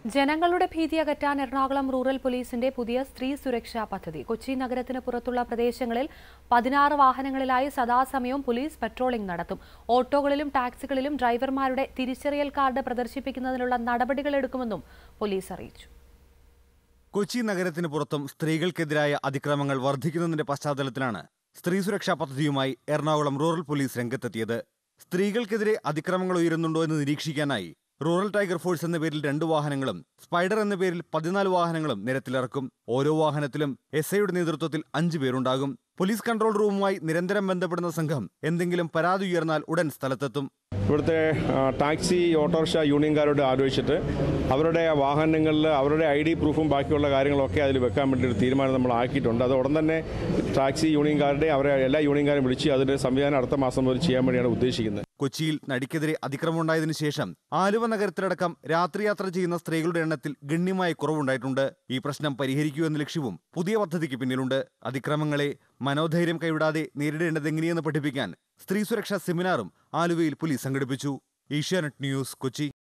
ജനങ്ങളുടെ ഭീതി അകറ്റാൻ എറണാകുളം റൂറൽ പോലീസിന്റെ പുതിയ സ്ത്രീ സുരക്ഷാ പദ്ധതി കൊച്ചി നഗരത്തിന് പുറത്തുള്ള പ്രദേശങ്ങളിൽ പതിനാറ് വാഹനങ്ങളിലായി സദാസമയവും പോലീസ് പട്രോളിംഗ് നടത്തും ഓട്ടോകളിലും ടാക്സികളിലും ഡ്രൈവർമാരുടെ തിരിച്ചറിയൽ കാർഡ് പ്രദർശിപ്പിക്കുന്നതിനുള്ള നടപടികളെടുക്കുമെന്നും പോലീസ് അറിയിച്ചു കൊച്ചി നഗരത്തിന് പുറത്തും സ്ത്രീകൾക്കെതിരായ അതിക്രമങ്ങൾ വർദ്ധിക്കുന്നതിന്റെ പശ്ചാത്തലത്തിലാണ് സ്ത്രീ സുരക്ഷാ പദ്ധതിയുമായി എറണാകുളം റൂറൽ പോലീസ് രംഗത്തെത്തിയത് സ്ത്രീകൾക്കെതിരെ അതിക്രമങ്ങൾ ഉയരുന്നുണ്ടോ എന്ന് നിരീക്ഷിക്കാനായി റൂറൽ ടൈഗർ ഫോഴ്സ് എന്ന പേരിൽ രണ്ട് വാഹനങ്ങളും സ്പൈഡർ എന്ന പേരിൽ പതിനാല് വാഹനങ്ങളും നിരത്തിലിറക്കും ഓരോ വാഹനത്തിലും എസ് ഐയുടെ നേതൃത്വത്തിൽ അഞ്ചു പേരുണ്ടാകും പോലീസ് കൺട്രോൾ റൂമുമായി നിരന്തരം ബന്ധപ്പെടുന്ന സംഘം എന്തെങ്കിലും പരാതി ഉയർന്നാൽ ഉടൻ സ്ഥലത്തെത്തും ഇവിടുത്തെ ആ, ടാക്സി ഓട്ടോറിക്ഷ യൂണിയൻകാരോട് ആലോചിച്ചിട്ട് അവരുടെ വാഹനങ്ങളിൽ അവരുടെ ഐ ഡി പ്രൂഫും ബാക്കിയുള്ള കാര്യങ്ങളൊക്കെ അതിൽ വെക്കാൻ വേണ്ടി ഒരു തീരുമാനം നമ്മൾ ആക്കിയിട്ടുണ്ട് അത് ഉടൻ തന്നെ ടാക്സി യൂണിയൻകാരുടെ അവരെ എല്ലാ യൂണിയൻകാരും വിളിച്ച് അതിൻ്റെ സംവിധാനം അടുത്ത മാസം മുതൽ ചെയ്യാൻ വേണ്ടിയാണ് ഉദ്ദേശിക്കുന്നത് കൊച്ചിയിൽ നടിക്കെതിരെ അതിക്രമമുണ്ടായതിനു ശേഷം ആലുവ നഗരത്തിലടക്കം രാത്രി യാത്ര ചെയ്യുന്ന സ്ത്രീകളുടെ എണ്ണത്തിൽ ഗണ്യമായ കുറവുണ്ടായിട്ടുണ്ട് ഈ പ്രശ്നം പരിഹരിക്കൂ എന്ന ലക്ഷ്യവും പുതിയ പദ്ധതിക്ക് പിന്നിലുണ്ട് അതിക്രമങ്ങളെ മനോധൈര്യം കൈവിടാതെ നേരിടേണ്ടതെങ്ങനെയെന്ന് പഠിപ്പിക്കാൻ സ്ത്രീ സുരക്ഷാ സെമിനാറും ആലുവയിൽ പോലീസ് സംഘടിപ്പിച്ചു ഏഷ്യാനെറ്റ് ന്യൂസ് കൊച്ചി